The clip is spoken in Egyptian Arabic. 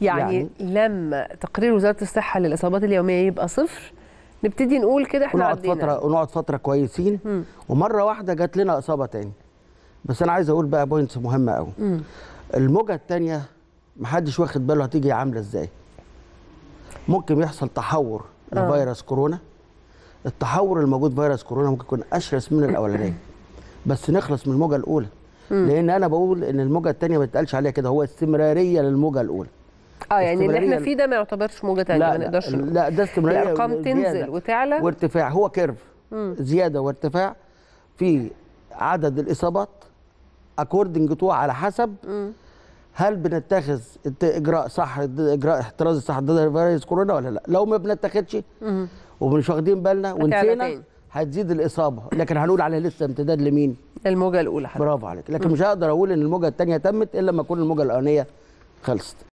يعني, يعني لما تقرير وزاره الصحه للاصابات اليوميه يبقى صفر نبتدي نقول كده احنا ونقعد عدينا فتره ونقعد فتره كويسين مم. ومره واحده جات لنا اصابه تاني بس انا عايز اقول بقى بوينتس مهمه قوي مم. الموجه الثانيه محدش واخد باله هتيجي عامله ازاي ممكن يحصل تحور آه. لفيروس كورونا التحور الموجود فيروس كورونا ممكن يكون اشرس من الاولانيه بس نخلص من الموجه الاولى لان انا بقول ان الموجه الثانيه ما يتقالش عليها كده هو استمراريه للموجه الاولى اه يعني اللي احنا استمرارية- فيه ده ما يعتبرش موجه ثانيه ما لا نقدرش لا, نقول. لا ده استمراريه الارقام زيادة تنزل وتعلى وارتفاع هو كيرف مم. زياده وارتفاع في عدد الاصابات اكوردنج تو على حسب مم. هل بنتخذ الت- اجراء صح اجراء احترازي صح ضد فيروس كورونا ولا لا لو ما بنتخذش مم. ومش واخدين بالنا هتعلى ونسينا تاني. هتزيد الاصابه لكن هنقول عليها لسه امتداد لمين الموجه الاولى حتى برافو عليك لكن مش هقدر اقول ان الموجه الثانيه تمت الا لما تكون الموجه الاولانيه خلصت